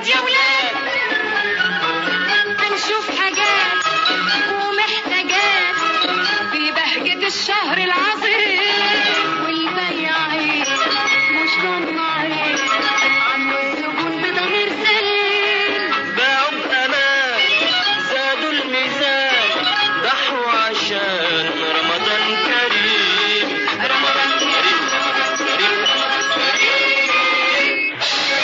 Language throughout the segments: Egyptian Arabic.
ولاد يا ولاد هنشوف حاجات ومحتاجات في بهجة الشهر العظيم والبياعين مش طماعين عملوا السجون بضمير سليم باعوا بأمان زادوا الميزان ضحوا عشان رمضان كريم رمضان كريم رمضان كريم رمضان كريم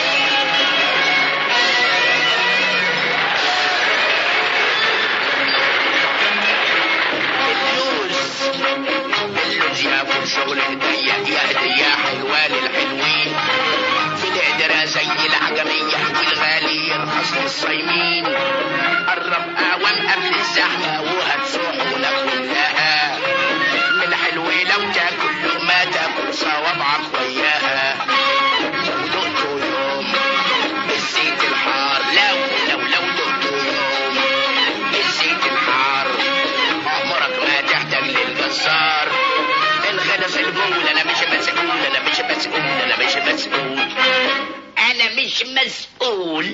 الفلوس اللي ياكل شغل هدية يا هدية حلوة للحلوين في القدرة زي العجمية والغالي يرخص للصايمين قرب أعوام قبل الزحمة وهتسوحونا كلها من الحلو لو تاكل لقمة تاكل صوابعك وياها لو دقتوا يوم بالزيت الحار لو لو لو دقتوا يوم بالزيت الحار عمرك ما تحتاج للجزار الغلس الجول انا مش مسؤول انا مش مسؤول انا مش مسؤول انا مش مسؤول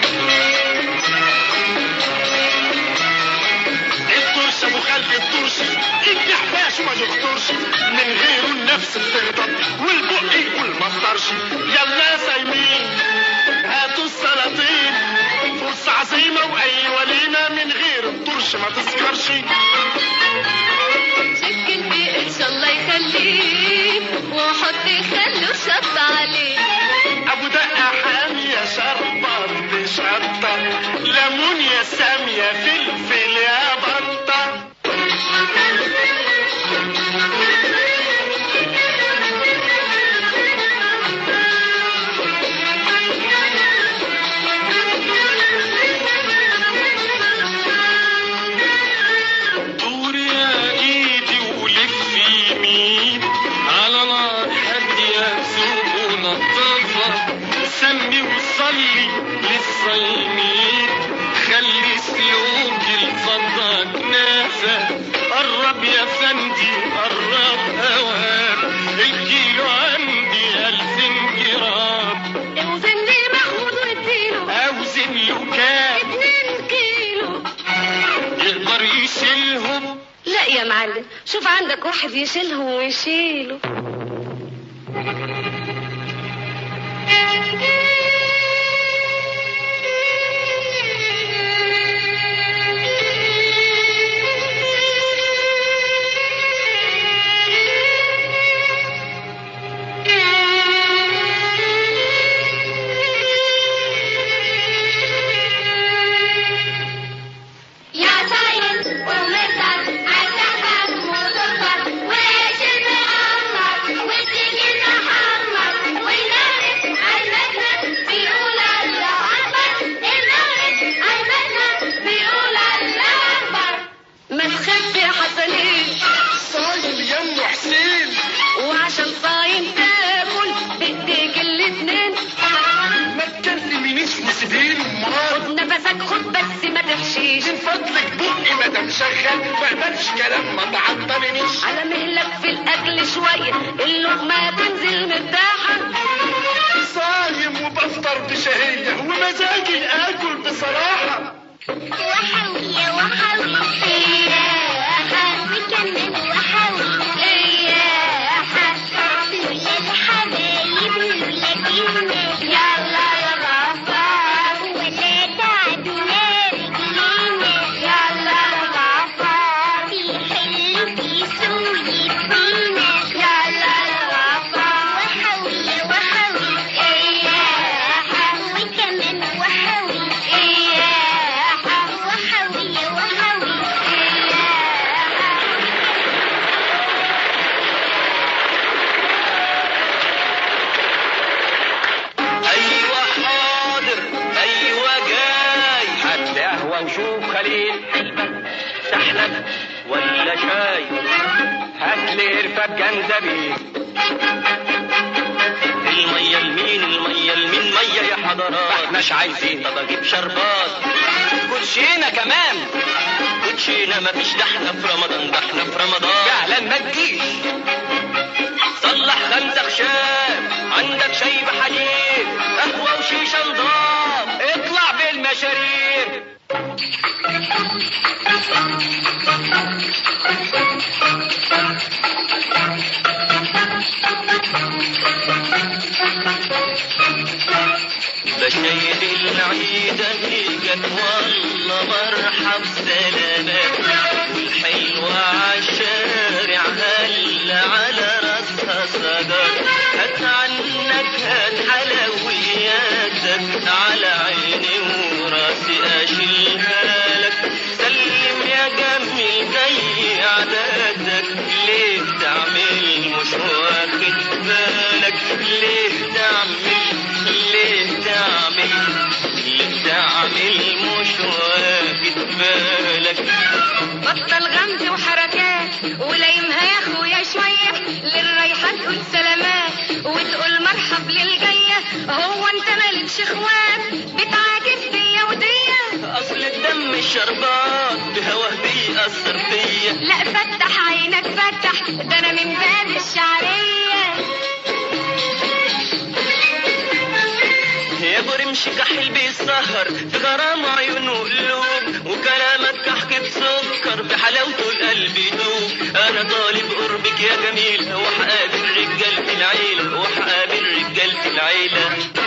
الترش ابو خلف الترش الدحباش ما يخطرش من غيره النفس بتغضب والبق يقول ما اقدرش يلا سايمين هاتوا السلاطين فرصة عظيمة وأي وليمة من غير الطرش ما تسكرش سكن في إن شاء الله يخليه وحط خله شط عليه أبو دقة حامية شربات بشطة ليمون يا سامية فلفل يا بطة دور يا ايدي ولف يمين على نار هادية سوق ونطفة سمي وصلي للصايمين خلي سلوك الفضة كنافة قرب يا فندي قرب اوام الكيلو عندي ألف جرام اوزن لي محمود واديله اوزن له كام اتنين كيلو يقدر يشيلهم لا يا معلم شوف عندك واحد يشيلهم ويشيله يا سايل ومثل عالسفر وصفر ويش المعمر والتيجي المحمر والنارس عالمدنة بيقول الله أكبر النارس عالمدنة بيقول الله أكبر ما تخاف يا حسنين صايم يم حسين وعشان صايم تاكل بايديك الاتنين ما تكلمنيش وسيبيني امال خد نفسك خد بس ما تحشيش من فضلك بقي ما دام شغال ما اقبلش كلام ما تعطلنيش على مهلك في الاكل شويه اللقمه تنزل مرتاحه صايم وبفطر بشهية ومزاجي اكل بصراحة وحوي وحوي وحوي كمان وحوي ولاد حبايب ولاد الناس يلا يا غفار ولاد عدونا رجلينا يلا يا غفار بيحلوا بيسوي فينا يلا يا غفار وحوي وحوي وحوي كمان وحوي وحوي وحوي ايوه حاضر ايوه جاي هات قهوه وشوف خليل حلبة سحلب ولا شاي هات لي قرفة جنزبيل المية المين المية المين مية يا حضرات احناش عايزين طب اجيب شربات كوتشينة كمان كوتشينة مفيش ده احنا في رمضان ده احنا في رمضان فعلا ما تجيش صلح خمسة خشاب عندك شاي بحليب قهوة وشيشة نضاف يا شرير بشاير العيدة جت والله مرحب سلامات والحلوة عالشارع هلا على راسها صدر هات عنك هات حلوياتك على عيني وراسي اشيلها لك سلم يا جميل زي عاداتك ليه تعمل مش واخد بالك ليه تعمل ليه تعمل ليه تعمل مش واخد بالك بطل غمز وحركات ولايمها يا اخويا شوية للرايحة تقول سلامات وتقول مرحب للجاية هو انت مالكش اخوات بتعاكس بيا ودية اصل الدم الشربات بهواه بيأثر فيا لا فتح عينك فتح ده انا من باب الشعرية يا برمش كحل بيسهر في غرام عيون وقلوب وكلامك كحك بسكر بحلاوته القلب يدوب انا طالب قربك يا جميل وحقابل رجالة العيلة وحقابل رجالة العيلة